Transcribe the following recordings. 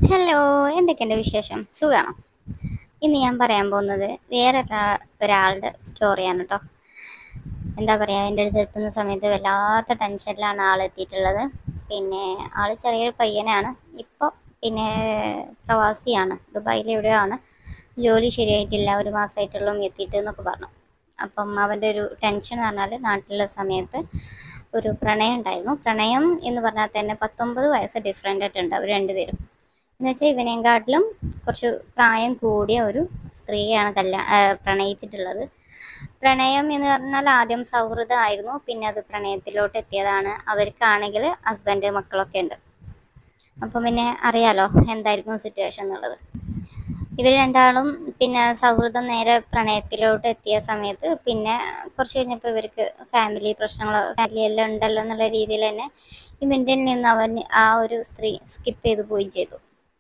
Hello എന്തൊക്കെയുണ്ട് വിശേഷം സുഖമാണോ ഇന്ന് ഞാൻ പറയാൻ പോകുന്നത് വേറെ ഒരാ- ഒരാളുടെ സ്റ്റോറിയാണ് കേട്ടോ എന്താ പറയുക എൻ്റെ അടുത്ത് എത്തുന്ന സമയത്ത് വല്ലാത്ത ടെൻഷനിലാണ് ആൾ എത്തിയിട്ടുള്ളത് പിന്നെ ആൾ ചെറിയൊരു പയ്യനാണ് ഇപ്പോൾ പിന്നെ പ്രവാസിയാണ് ദുബായിൽ എവിടെയാണ് ജോലി ശരിയായിട്ടില്ല ഒരു മാസമായിട്ടുള്ളൂ എത്തിയിട്ട് എന്നൊക്കെ പറഞ്ഞു അപ്പം അവൻ്റെ ഒരു ടെൻഷൻ എന്ന് പറഞ്ഞാൽ നാട്ടിലുള്ള സമയത്ത് ഒരു പ്രണയം ഉണ്ടായിരുന്നു പ്രണയം എന്ന് പറഞ്ഞാൽ തന്നെ പത്തൊമ്പത് വയസ്സ് ഡിഫറെൻ്റ് ആയിട്ടുണ്ട് അവർ രണ്ടുപേരും എന്ന് വെച്ചാൽ ഇവനെക്കാട്ടിലും കുറച്ച് പ്രായം കൂടിയ ഒരു സ്ത്രീയാണ് കല്യാ ആ, പ്രണയിച്ചിട്ടുള്ളത് പ്രണയം എന്ന് പറഞ്ഞാൽ ആദ്യം സൗഹൃദമായിരുന്നു പിന്നെ അത് പ്രണയത്തിലോട്ട് എത്തിയതാണ് അവർക്കാണെങ്കിൽ ഹസ്ബൻഡ് മക്കളൊക്കെ ഉണ്ട് അപ്പം പിന്നെ അറിയാലോ എന്തായിരിക്കും സിറ്റുവേഷൻ എന്നുള്ളത് ഇവർ രണ്ടാളും പിന്നെ സൗഹൃദം നേരെ പ്രണയത്തിലോട്ട് എത്തിയ സമയത്ത് പിന്നെ കുറച്ച് കഴിഞ്ഞപ്പോൾ ഇവർക്ക് ഫാമിലി പ്രശ്നങ്ങൾ ഫാമിലി എല്ലാം ഉണ്ടല്ലോ എന്നുള്ള രീതിയിൽ തന്നെ ഇവൻ്റെ നിന്ന് അവൻ ആ ഒരു സ്ത്രീ സ്കിപ്പ് ചെയ്ത് പോയി ചെയ്തു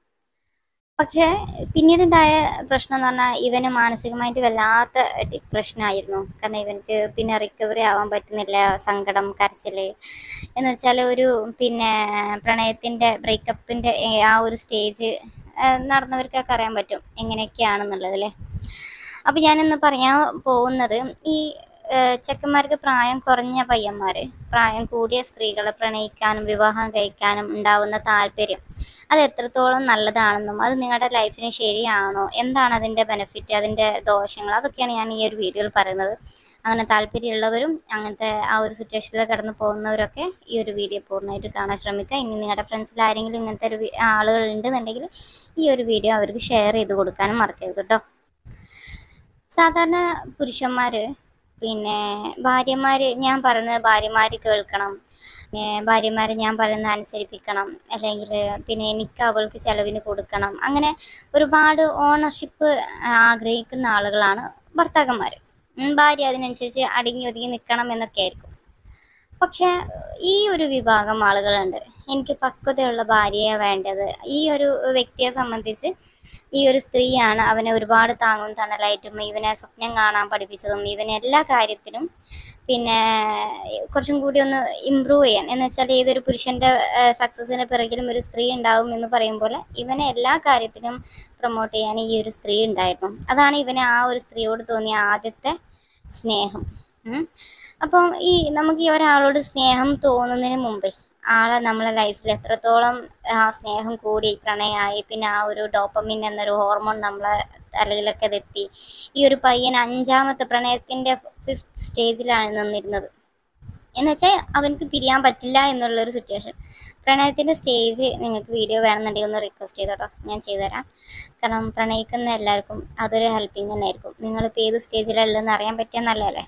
പക്ഷേ പിന്നീടുണ്ടായ പ്രശ്നം എന്ന് പറഞ്ഞാൽ ഇവന് മാനസികമായിട്ട് വല്ലാത്ത ഡിപ്രഷനായിരുന്നു കാരണം ഇവനക്ക് പിന്നെ റിക്കവറി ആവാൻ പറ്റുന്നില്ല സങ്കടം കരച്ചിൽ എന്ന് വെച്ചാൽ ഒരു പിന്നെ പ്രണയത്തിൻ്റെ ബ്രേക്കപ്പിൻ്റെ ആ ഒരു സ്റ്റേജ് നടന്നവർക്കൊക്കെ അറിയാൻ പറ്റും എങ്ങനെയൊക്കെയാണെന്നുള്ളത് അല്ലേ അപ്പോൾ ഞാനിന്ന് പറയാൻ പോകുന്നത് ഈ ഏഹ് ചെക്കന്മാർക്ക് പ്രായം കുറഞ്ഞ പയ്യന്മാർ പ്രായം കൂടിയ സ്ത്രീകളെ പ്രണയിക്കാനും വിവാഹം കഴിക്കാനും ഉണ്ടാവുന്ന താല്പര്യം അത് എത്രത്തോളം നല്ലതാണെന്നും അത് നിങ്ങളുടെ ലൈഫിന് ശരിയാണോ എന്താണ് അതിൻ്റെ ബെനിഫിറ്റ് അതിൻ്റെ ദോഷങ്ങൾ അതൊക്കെയാണ് ഞാൻ ഈ ഒരു വീഡിയോയിൽ പറയുന്നത് അങ്ങനെ താല്പര്യമുള്ളവരും അങ്ങനത്തെ ആ ഒരു സിറ്റുവേഷനിൽ കടന്നു പോകുന്നവരൊക്കെ ഈ ഒരു വീഡിയോ പൂർണ്ണമായിട്ട് കാണാൻ ശ്രമിക്കുക ഇനി നിങ്ങളുടെ ഫ്രണ്ട്സിൽ ആരെങ്കിലും ഇങ്ങനത്തെ ഒരു വി- ആളുകൾ ഉണ്ടെന്നുണ്ടെങ്കിൽ ഈ ഒരു വീഡിയോ അവർക്ക് ഷെയർ ചെയ്ത് കൊടുക്കാനും മറക്കരുത് കേട്ടോ സാധാരണ പുരുഷന്മാർ പിന്നെ ഭാര്യമാർ ഞാൻ പറയുന്നത് ഭാര്യമാർ കേൾക്കണം പിന്നെ ഭാര്യമാരെ ഞാൻ പറയുന്നത് അനുസരിപ്പിക്കണം അല്ലെങ്കിൽ പിന്നെ എനിക്ക് അവൾക്ക് ചെലവിന് കൊടുക്കണം അങ്ങനെ ഒരുപാട് ഓണർഷിപ്പ് ആഗ്രഹിക്കുന്ന ആളുകളാണ് ഭർത്താക്കന്മാർ ഭാര്യ അതിനനുസരിച്ച് അടങ്ങി ഒതുങ്ങി നിൽക്കണം എന്നൊക്കെ ആയിരിക്കും പക്ഷെ ഈ ഒരു വിഭാഗം ആളുകളുണ്ട് എനിക്ക് പക്വതയുള്ള ഭാര്യയെ വേണ്ടത് ഈ ഒരു വ്യക്തിയെ സംബന്ധിച്ച് ഈ ഒരു സ്ത്രീയാണ് അവനെ ഒരുപാട് താങ്ങും തണലായിട്ടും ഇവനെ സ്വപ്നം കാണാൻ പഠിപ്പിച്ചതും ഇവനെ എല്ലാ കാര്യത്തിലും പിന്നെ കുറച്ചും കൂടി ഒന്ന് ഇമ്പ്രൂവ് ചെയ്യാൻ എന്ന് വെച്ചാൽ ഏതൊരു പുരുഷന്റെ സക്സസിന് പിറകിലും ഒരു സ്ത്രീ ഉണ്ടാവും എന്ന് പറയും പോലെ ഇവനെ എല്ലാ കാര്യത്തിലും പ്രൊമോട്ട് ചെയ്യാൻ ഈ ഒരു സ്ത്രീ ഉണ്ടായിരുന്നു അതാണ് ഇവന് ആ ഒരു സ്ത്രീയോട് തോന്നിയ ആദ്യത്തെ സ്നേഹം ഉം. അപ്പം ഈ നമുക്ക് ഈ ഒരാളോട് സ്നേഹം തോന്നുന്നതിന് മുമ്പേ ആളെ നമ്മളെ ലൈഫിൽ എത്രത്തോളം ആ സ്നേഹം കൂടി പ്രണയമായി പിന്നെ ആ ഒരു ഡോപ്പമിൻ എന്നൊരു ഹോർമോൺ നമ്മളെ തലയിലൊക്കെ എത്തി ഈ ഒരു പയ്യൻ അഞ്ചാമത്തെ പ്രണയത്തിന്റെ ഫിഫ്ത്ത് സ്റ്റേജിലാണ് നിന്നിരുന്നത് എന്ന് വെച്ചാൽ അവനക്ക് പിരിയാൻ പറ്റില്ല എന്നുള്ളൊരു സിറ്റുവേഷൻ പ്രണയത്തിന്റെ സ്റ്റേജ് നിങ്ങൾക്ക് വീഡിയോ വേണമെന്നുണ്ടെങ്കിൽ ഒന്ന് റിക്വസ്റ്റ് ചെയ്തോട്ടോ ഞാൻ ചെയ്തുതരാം കാരണം പ്രണയിക്കുന്ന എല്ലാവർക്കും അതൊരു ഹെൽപ്പിംഗ് തന്നെ ആയിരിക്കും നിങ്ങളിപ്പോൾ ഏത് സ്റ്റേജിലാണ് ഉള്ളതെന്ന് അറിയാൻ പറ്റിയാൽ നല്ലതല്ലേ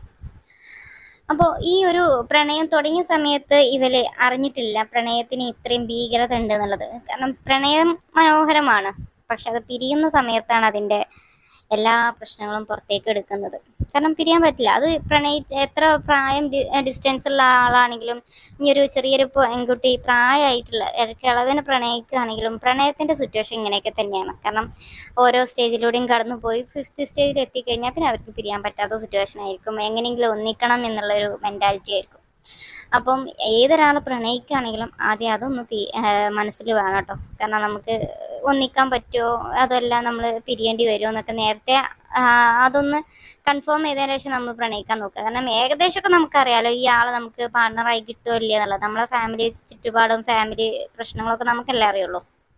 അപ്പോൾ ഈ ഒരു പ്രണയം തുടങ്ങിയ സമയത്ത് ഇവര് അറിഞ്ഞിട്ടില്ല പ്രണയത്തിന് ഇത്രയും ഭീകരത ഉണ്ട് എന്നുള്ളത് കാരണം പ്രണയം മനോഹരമാണ് പക്ഷെ അത് പിരിയുന്ന സമയത്താണ് അതിൻ്റെ എല്ലാ പ്രശ്നങ്ങളും പുറത്തേക്ക് എടുക്കുന്നത് കാരണം പിരിയാൻ പറ്റില്ല അത് പ്രണയിച്ച് എത്ര പ്രായം ഡിസ്റ്റൻസ് ഉള്ള ആളാണെങ്കിലും ഇനി ഒരു ചെറിയൊരു പെൺകുട്ടി പ്രായമായിട്ടുള്ള കിളവിന് പ്രണയിക്കുകയാണെങ്കിലും പ്രണയത്തിൻ്റെ സിറ്റുവേഷൻ ഇങ്ങനെയൊക്കെ തന്നെയാണ് കാരണം ഓരോ സ്റ്റേജിലൂടെയും കടന്നു പോയി ഫിഫ്ത്ത് സ്റ്റേജിൽ എത്തിക്കഴിഞ്ഞാൽ പിന്നെ അവർക്ക് പിരിയാൻ പറ്റാത്ത സിറ്റുവേഷൻ ആയിരിക്കും എങ്ങനെയെങ്കിലും ഒന്നിക്കണം എന്നുള്ളൊരു മെൻറ്റാലിറ്റി ആയിരിക്കും അപ്പം ഏതൊരാളെ പ്രണയിക്കുകയാണെങ്കിലും ആദ്യം അതൊന്ന് തീ മനസ്സിൽ വേണം കേട്ടോ കാരണം നമുക്ക് ഒന്നിക്കാൻ പറ്റുമോ അതല്ല നമ്മൾ പിരിയേണ്ടി വരുമോ എന്നൊക്കെ നേരത്തെ ആ, അതൊന്ന് കൺഫേം ചെയ്തതിന് ശേഷം നമ്മൾ പ്രണയിക്കാൻ നോക്കുക കാരണം ഏകദേശമൊക്കെ നമുക്കറിയാലോ ഈ ആളെ നമുക്ക് പാർട്ണറായി കിട്ടുമോ ഇല്ല എന്നുള്ളത് നമ്മളെ ഫാമിലി ചുറ്റുപാടും ഫാമിലി പ്രശ്നങ്ങളൊക്കെ നമുക്കല്ലേ അറിയുള്ളൂ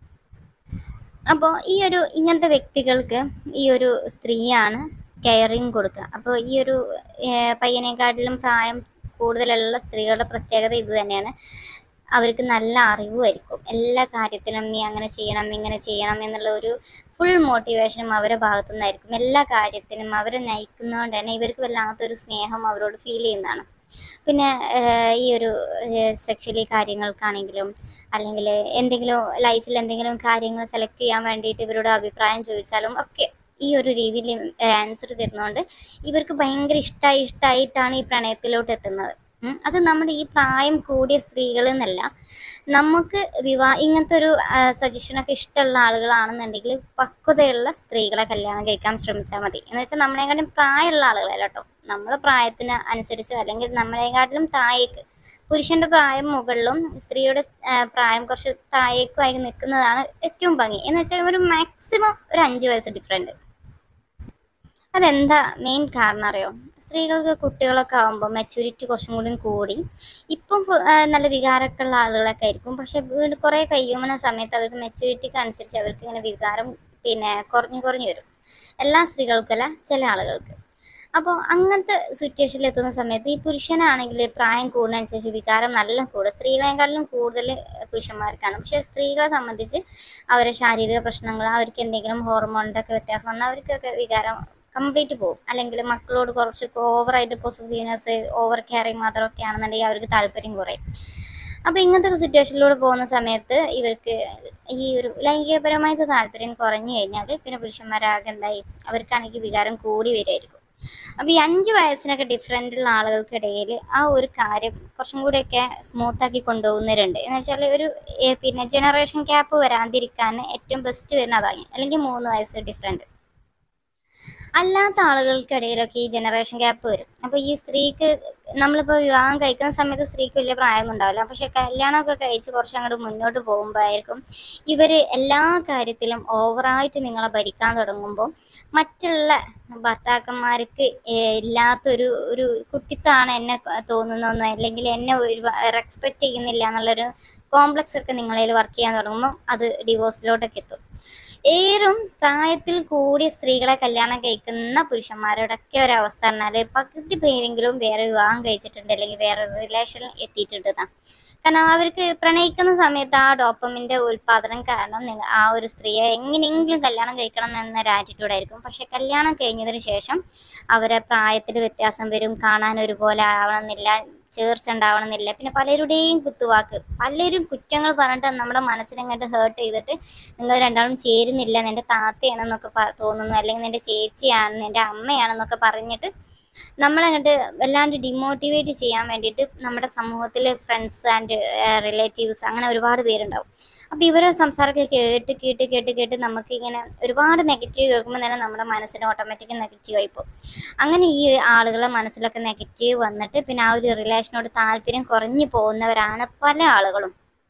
അപ്പോൾ ഈ ഒരു ഇങ്ങനത്തെ വ്യക്തികൾക്ക് ഈ ഒരു സ്ത്രീയാണ് കെയറിങ് കൊടുക്കുക അപ്പോൾ ഈ ഒരു ഏർ, പയ്യനെക്കാട്ടിലും പ്രായം കൂടുതലുള്ള സ്ത്രീകളുടെ പ്രത്യേകത ഇത് തന്നെയാണ് അവർക്ക് നല്ല അറിവുമായിരിക്കും എല്ലാ കാര്യത്തിലും നീ അങ്ങനെ ചെയ്യണം ഇങ്ങനെ ചെയ്യണം എന്നുള്ള ഒരു ഫുൾ മോട്ടിവേഷനും അവരുടെ ഭാഗത്തു നിന്നായിരിക്കും എല്ലാ കാര്യത്തിനും അവരെ നയിക്കുന്നതുകൊണ്ട് തന്നെ ഇവർക്ക് വല്ലാത്തൊരു സ്നേഹം അവരോട് ഫീൽ ചെയ്യുന്നതാണ് പിന്നെ ഏഹ്, ഈ ഒരു സെക്ഷലി കാര്യങ്ങൾക്കാണെങ്കിലും അല്ലെങ്കിൽ എന്തെങ്കിലും ലൈഫിൽ എന്തെങ്കിലും കാര്യങ്ങൾ സെലക്ട് ചെയ്യാൻ വേണ്ടിയിട്ട് ഇവരോട് അഭിപ്രായം ചോദിച്ചാലും ഒക്കെ ഈ ഒരു രീതിയിൽ ആൻസർ തരുന്നതുകൊണ്ട് ഇവർക്ക് ഭയങ്കര ഇഷ്ടമായി ഇഷ്ടമായിട്ടാണ് ഈ പ്രണയത്തിലോട്ട് എത്തുന്നത് ഉം. അത് നമ്മുടെ ഈ പ്രായം കൂടിയ സ്ത്രീകൾ എന്നല്ല നമുക്ക് വിവാഹ ഇങ്ങനത്തെ ഒരു സജഷനൊക്കെ ഇഷ്ടമുള്ള ആളുകളാണെന്നുണ്ടെങ്കിൽ പക്വതയുള്ള സ്ത്രീകളെ കല്യാണം കഴിക്കാൻ ശ്രമിച്ചാൽ മതി എന്ന് വെച്ചാൽ നമ്മളെക്കാളും പ്രായമുള്ള ആളുകളല്ല കേട്ടോ നമ്മളെ പ്രായത്തിന് അനുസരിച്ചോ അല്ലെങ്കിൽ നമ്മളെക്കാട്ടിലും താഴേക്ക് പുരുഷന്റെ പ്രായം മുകളിലും സ്ത്രീയുടെ ആ, പ്രായം കുറച്ച് താഴേക്കുമായി നിൽക്കുന്നതാണ് ഏറ്റവും ഭംഗി എന്ന് വെച്ചാൽ ഒരു മാക്സിമം ഒരു അഞ്ച് വയസ്സ് ഡിഫറെൻറ്റ് അതെന്താ മെയിൻ കാരണം അറിയോ സ്ത്രീകൾക്ക് കുട്ടികളൊക്കെ ആകുമ്പോൾ മെച്യൂരിറ്റി കുറച്ചും കൂടി കൂടി ഇപ്പം ഫു- ആ, നല്ല വികാരമൊക്കെ ഉള്ള ആളുകളൊക്കെ ആയിരിക്കും പക്ഷെ വീണ്ടും കുറേ കഴിയുന്ന സമയത്ത് അവർക്ക് മെച്യൂരിറ്റിക്ക് അനുസരിച്ച് അവർക്ക് ഇങ്ങനെ വികാരം പിന്നെ കുറഞ്ഞു കുറഞ്ഞു വരും എല്ലാ സ്ത്രീകൾക്കല്ല ചില ആളുകൾക്ക് അപ്പോൾ അങ്ങനത്തെ സിറ്റുവേഷനിൽ എത്തുന്ന സമയത്ത് ഈ പുരുഷനാണെങ്കിൽ പ്രായം കൂടുന്നതനുസരിച്ച് വികാരം നല്ല കൂടും സ്ത്രീകളെക്കാളിലും കൂടുതൽ പുരുഷന്മാർക്കാണ് പക്ഷേ സ്ത്രീകളെ സംബന്ധിച്ച് അവരെ ശാരീരിക പ്രശ്നങ്ങൾ അവർക്ക് എന്തെങ്കിലും ഹോർമോണിൻ്റെ ഒക്കെ വ്യത്യാസം വന്നാൽ അവർക്കൊക്കെ വികാരം കംപ്ലീറ്റ് പോകും അല്ലെങ്കിൽ മക്കളോട് കുറച്ച് ഓവറായിട്ട് പൊസസീവ്നെസ് ഓവർ കെയറിങ് മാത്രമൊക്കെ ആണെന്നുണ്ടെങ്കിൽ അവർക്ക് താല്പര്യം കുറയും അപ്പോൾ ഇങ്ങനത്തെ സിറ്റുവേഷനിലൂടെ പോകുന്ന സമയത്ത് ഇവർക്ക് ഈ ഒരു ലൈംഗികപരമായിട്ട് താല്പര്യം കുറഞ്ഞു കഴിഞ്ഞാൽ പിന്നെ പുരുഷന്മാരാകെ എന്തായി അവർക്കാണെങ്കിൽ വികാരം കൂടി വരുമായിരിക്കും അപ്പോൾ ഈ അഞ്ച് വയസ്സിനൊക്കെ ഡിഫറെൻ്റ് ഉള്ള ആളുകൾക്കിടയിൽ ആ ഒരു കാര്യം കുറച്ചും കൂടെയൊക്കെ സ്മൂത്താക്കി കൊണ്ടുപോകുന്നവരുണ്ട് എന്ന് വെച്ചാൽ ഒരു ഏ, പിന്നെ ജനറേഷൻ ഗ്യാപ്പ് വരാതിരിക്കാൻ ഏറ്റവും ബെസ്റ്റ് വരുന്ന അതാണ് അല്ലെങ്കിൽ മൂന്ന് വയസ്സ് ഡിഫറെൻറ്റ് അല്ലാത്ത ആളുകൾക്കിടയിലൊക്കെ ഈ ജനറേഷൻ ഗ്യാപ്പ് വരും അപ്പോൾ ഈ സ്ത്രീക്ക് നമ്മളിപ്പോൾ വിവാഹം കഴിക്കുന്ന സമയത്ത് സ്ത്രീക്ക് വലിയ പ്രായമൊന്നും ഉണ്ടാവില്ല പക്ഷെ കല്യാണമൊക്കെ കഴിച്ച് കുറച്ച് അങ്ങോട്ട് മുന്നോട്ട് പോകുമ്പോഴായിരിക്കും ഇവർ എല്ലാ കാര്യത്തിലും ഓവറായിട്ട് നിങ്ങളെ ഭരിക്കാൻ തുടങ്ങുമ്പോൾ മറ്റുള്ള ഭർത്താക്കന്മാർക്ക് ഏഹ് ഇല്ലാത്തൊരു ഒരു കുട്ടിത്താണ് എന്നെ തോന്നുന്നതെന്ന് അല്ലെങ്കിൽ എന്നെ ഒരു റെസ്പെക്റ്റ് ചെയ്യുന്നില്ല എന്നുള്ളൊരു കോംപ്ലക്സ് ഒക്കെ നിങ്ങളിൽ വർക്ക് ചെയ്യാൻ തുടങ്ങുമ്പോൾ അത് ഡിവോഴ്സിലോട്ടൊക്കെ എത്തും ഏറും പ്രായത്തിൽ കൂടിയ സ്ത്രീകളെ കല്യാണം കഴിക്കുന്ന പുരുഷന്മാരോടൊക്കെ ഒരു അവസ്ഥ പറഞ്ഞാൽ പകുതി പേരെങ്കിലും വേറെ വിവാഹം കഴിച്ചിട്ടുണ്ട് അല്ലെങ്കിൽ വേറെ റിലേഷനിൽ എത്തിയിട്ടുണ്ട് എന്നാ. കാരണം അവർക്ക് പ്രണയിക്കുന്ന സമയത്ത് ആ ഡോപ്പമിന്റെ ഉൽപാദനം കാരണം നിങ്ങ- ആ ഒരു സ്ത്രീയെ എങ്ങനെയെങ്കിലും കല്യാണം കഴിക്കണം എന്നൊരു ആറ്റിറ്റ്യൂഡ് ആയിരിക്കും പക്ഷെ കല്യാണം കഴിഞ്ഞതിന് ശേഷം അവരെ പ്രായത്തിൽ വ്യത്യാസം വരും കാണാൻ ഒരുപോലെ ആവണമെന്നില്ല ചേർച്ച ഉണ്ടാവണമെന്നില്ല പിന്നെ പലരുടെയും കുത്തുവാക്ക് പലരും കുറ്റങ്ങൾ പറഞ്ഞിട്ട് നമ്മുടെ മനസ്സിനങ്ങോട്ട് ഹേർട്ട് ചെയ്തിട്ട് നിങ്ങൾ രണ്ടാളും ചേരുന്നില്ല നിന്റെ താത്തയാണെന്നൊക്കെ പ- തോന്നുന്നു അല്ലെങ്കിൽ നിന്റെ ചേച്ചിയാണ് നിന്റെ അമ്മയാണെന്നൊക്കെ പറഞ്ഞിട്ട് നമ്മളങ്ങോട്ട് വല്ലാണ്ട് ഡിമോട്ടിവേറ്റ് ചെയ്യാൻ വേണ്ടിയിട്ട് നമ്മുടെ സമൂഹത്തിൽ ഫ്രണ്ട്സ് ആൻഡ് റിലേറ്റീവ്സ് അങ്ങനെ ഒരുപാട് പേരുണ്ടാവും അപ്പോൾ ഇവരെ സംസാരമൊക്കെ കേട്ട് കേട്ട് കേട്ട് കേട്ട് നമുക്ക് ഇങ്ങനെ ഒരുപാട് നെഗറ്റീവ് കേൾക്കുമ്പോൾ തന്നെ നമ്മുടെ മനസ്സിന് ഓട്ടോമാറ്റിക് നെഗറ്റീവ് ആയിപ്പോകും അങ്ങനെ ഈ ആളുകളെ മനസ്സിലൊക്കെ നെഗറ്റീവ് വന്നിട്ട് പിന്നെ ആ ഒരു റിലേഷനോട് താല്പര്യം കുറഞ്ഞു പോകുന്നവരാണ് പല ആളുകളും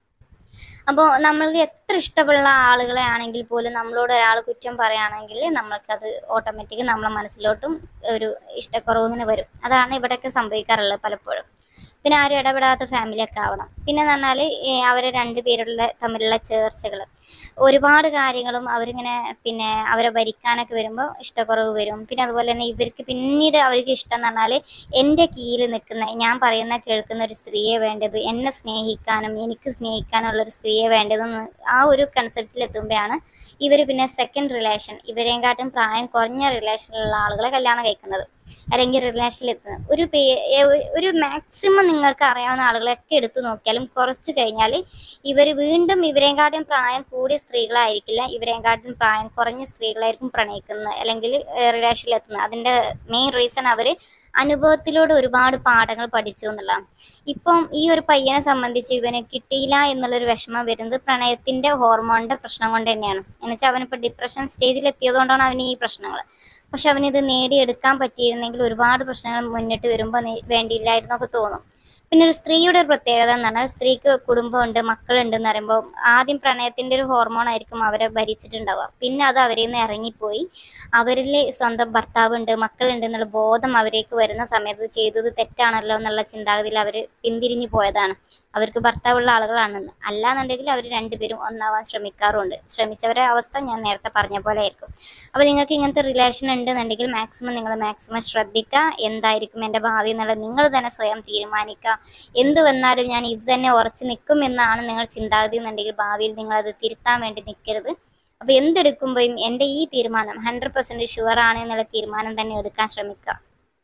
അപ്പോൾ നമ്മൾക്ക് എത്ര ഇഷ്ടമുള്ള ആളുകളെ ആണെങ്കിൽ പോലും നമ്മളോട് ഒരാൾ കുറ്റം പറയുകയാണെങ്കിൽ നമ്മൾക്കത് ഓട്ടോമാറ്റിക് നമ്മളെ മനസ്സിലോട്ടും ഒരു ഇഷ്ടക്കുറവ് ഇങ്ങനെ വരും അതാണ് ഇവിടെയൊക്കെ സംഭവിക്കാറുള്ളത് പലപ്പോഴും പിന്നെ ആരും ഇടപെടാത്ത ഫാമിലിയൊക്കെ ആവണം പിന്നെ എന്ന് പറഞ്ഞാൽ അവരെ രണ്ടുപേരുള്ള തമ്മിലുള്ള ചേർച്ചകൾ ഒരുപാട് കാര്യങ്ങളും അവരിങ്ങനെ പിന്നെ അവരെ ഭരിക്കാനൊക്കെ വരുമ്പോൾ ഇഷ്ടക്കുറവ് വരും പിന്നെ അതുപോലെ തന്നെ ഇവർക്ക് പിന്നീട് അവർക്ക് ഇഷ്ടം എന്ന് പറഞ്ഞാൽ എൻ്റെ കീഴിൽ നിൽക്കുന്ന ഞാൻ പറയുന്ന കേൾക്കുന്ന ഒരു സ്ത്രീയെ വേണ്ടത് എന്നെ സ്നേഹിക്കാനും എനിക്ക് സ്നേഹിക്കാനുള്ള ഒരു സ്ത്രീയെ വേണ്ടതെന്ന് ആ ഒരു കൺസെപ്റ്റിൽ എത്തുമ്പോഴാണ് ഇവർ പിന്നെ സെക്കൻഡ് റിലേഷൻ ഇവരെക്കാട്ടും പ്രായം കുറഞ്ഞ റിലേഷനിലുള്ള ആളുകളെ കല്യാണം കഴിക്കുന്നത് അല്ലെങ്കിൽ റിലേഷനിൽ എത്തുന്നത് ഒരു പേ ഏ- ഒരു മാക്സിമം നിങ്ങൾക്ക് അറിയാവുന്ന ആളുകളൊക്കെ എടുത്തു നോക്കിയാലും കുറച്ച് കഴിഞ്ഞാൽ ഇവർ വീണ്ടും ഇവരെക്കാട്ടും പ്രായം കൂടിയ സ്ത്രീകളായിരിക്കില്ല ഇവരെക്കാട്ടും പ്രായം കുറഞ്ഞ സ്ത്രീകളായിരിക്കും പ്രണയിക്കുന്നത് അല്ലെങ്കിൽ റിലേഷനിൽ എത്തുന്നത് അതിൻ്റെ മെയിൻ റീസൺ അവർ അനുഭവത്തിലൂടെ ഒരുപാട് പാഠങ്ങൾ പഠിച്ചു എന്നുള്ളതാണ് ഇപ്പം ഈ ഒരു പയ്യനെ സംബന്ധിച്ച് ഇവന് കിട്ടിയില്ല എന്നുള്ളൊരു വിഷമം വരുന്നത് പ്രണയത്തിന്റെ ഹോർമോണിന്റെ പ്രശ്നം കൊണ്ട് തന്നെയാണ് എന്നുവെച്ചാൽ അവനിപ്പോൾ ഡിപ്രഷൻ സ്റ്റേജിൽ എത്തിയതുകൊണ്ടാണ് അവന് ഈ പ്രശ്നങ്ങൾ പക്ഷെ അവനിത് നേടിയെടുക്കാൻ പറ്റിയിരുന്നെങ്കിൽ ഒരുപാട് പ്രശ്നങ്ങൾ മുന്നിട്ട് വരുമ്പോൾ വേണ്ടിയില്ലായിരുന്നൊക്കെ തോന്നും പിന്നെ ഒരു സ്ത്രീയുടെ ഒരു പ്രത്യേകത എന്ന് പറഞ്ഞാൽ സ്ത്രീക്ക് കുടുംബമുണ്ട് മക്കളുണ്ട് എന്ന് പറയുമ്പോൾ ആദ്യം പ്രണയത്തിന്റെ ഒരു ഹോർമോൺ ആയിരിക്കും അവരെ ഭരിച്ചിട്ടുണ്ടാവുക പിന്നെ അത് അവരിൽ നിന്ന് ഇറങ്ങിപ്പോയി അവരിൽ സ്വന്തം ഭർത്താവുണ്ട് മക്കളുണ്ട് എന്നുള്ള ബോധം അവരേക്ക് വരുന്ന സമയത്ത് ചെയ്തത് തെറ്റാണല്ലോ എന്നുള്ള ചിന്താഗതിയിൽ അവർ പിന്തിരിഞ്ഞു പോയതാണ് അവർക്ക് ഭർത്താവുള്ള ആളുകളാണെന്ന് അല്ലാന്നുണ്ടെങ്കിൽ അവർ രണ്ടുപേരും ഒന്നാവാൻ ശ്രമിക്കാറുണ്ട് ശ്രമിച്ചവരെ അവസ്ഥ ഞാൻ നേരത്തെ പറഞ്ഞ പോലെ ആയിരിക്കും അപ്പോൾ നിങ്ങൾക്ക് ഇങ്ങനത്തെ റിലേഷൻ ഉണ്ടെന്നുണ്ടെങ്കിൽ മാക്സിമം നിങ്ങൾ മാക്സിമം ശ്രദ്ധിക്കുക എന്തായിരിക്കും എൻ്റെ ഭാവി എന്നുള്ളത് നിങ്ങൾ തന്നെ സ്വയം തീരുമാനിക്കുക എന്ത് വന്നാലും ഞാൻ ഇത് തന്നെ ഉറച്ചു നിൽക്കും എന്നാണ് നിങ്ങൾ ചിന്താഗതി എന്നുണ്ടെങ്കിൽ ഭാവിയിൽ നിങ്ങളത് തിരുത്താൻ വേണ്ടി നിൽക്കരുത് അപ്പോൾ എന്തെടുക്കുമ്പോഴും എൻ്റെ ഈ തീരുമാനം ഹൺഡ്രഡ് പെർസെൻറ്റ് ഷുവർ ആണ് എന്നുള്ള തീരുമാനം തന്നെ എടുക്കാൻ ശ്രമിക്കുക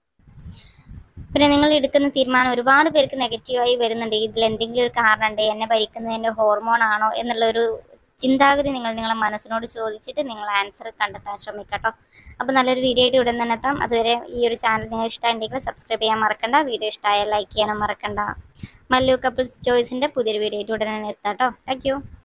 പിന്നെ നിങ്ങൾ എടുക്കുന്ന തീരുമാനം ഒരുപാട് പേർക്ക് നെഗറ്റീവായി വരുന്നുണ്ട് ഇതിൽ എന്തെങ്കിലും ഒരു കാരണമുണ്ട് എന്നെ ഭരിക്കുന്നതിൻ്റെ ഹോർമോൺ ആണോ എന്നുള്ള ഒരു ചിന്താഗതി നിങ്ങൾ നിങ്ങളെ മനസ്സിനോട് ചോദിച്ചിട്ട് നിങ്ങൾ ആൻസർ കണ്ടെത്താൻ ശ്രമിക്കട്ടോ അപ്പോൾ നല്ലൊരു വീഡിയോ ആയിട്ട് ഉടൻ തന്നെ എത്താം അതുവരെ ഈ ഒരു ചാനൽ നിങ്ങൾ ഇഷ്ടമായിട്ടുണ്ടെങ്കിൽ സബ്സ്ക്രൈബ് ചെയ്യാൻ മറക്കണ്ട വീഡിയോ ഇഷ്ടമായാൽ ലൈക്ക് ചെയ്യാനും മറക്കണ്ട മല്ലു കപ്പിൾസ് ചോയ്സിൻ്റെ പുതിയൊരു വീഡിയോ ആയിട്ട് ഉടനെ തന്നെ എത്താം കേട്ടോ താങ്ക്